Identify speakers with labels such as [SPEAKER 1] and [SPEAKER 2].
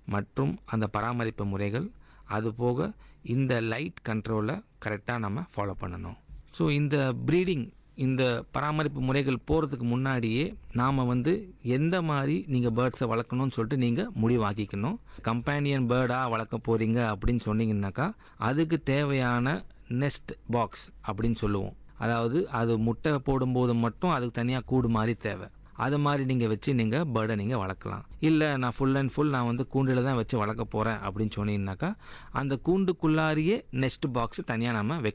[SPEAKER 1] மற்றும் அந்த பராமரிப்பு முறைகள் அதுபோக இந்த லைட் கண்ட்ரோலை கரெக்டாக நம்ம ஃபாலோ பண்ணணும் ஸோ இந்த ப்ரீடிங் இந்த பராமரிப்பு முறைகள் போகிறதுக்கு முன்னாடியே நாம் வந்து எந்த மாதிரி நீங்கள் பேர்ட்ஸை வளர்க்கணும்னு சொல்லிட்டு நீங்கள் முடிவாக்கிக்கணும் கம்பேனியன் பேர்டாக வளர்க்க போகிறீங்க அப்படின்னு சொன்னீங்கன்னாக்கா அதுக்கு தேவையான நெஸ்ட் பாக்ஸ் அப்படின்னு சொல்லுவோம் அதாவது அது முட்டை போடும்போது மட்டும் அதுக்கு தனியாக கூடு மாதிரி தேவை அது மாதிரி நீங்கள் வச்சு நீங்கள் பேர்டை நீங்கள் வளர்க்கலாம் இல்லை நான் ஃபுல் அண்ட் ஃபுல் நான் வந்து கூண்டில் தான் வச்சு வளர்க்க போகிறேன் அப்படின்னு சொன்னீங்கன்னாக்கா அந்த கூண்டுக்குள்ளாரியே நெஸ்ட் பாக்ஸ் தனியாக நம்ம வைக்கணும்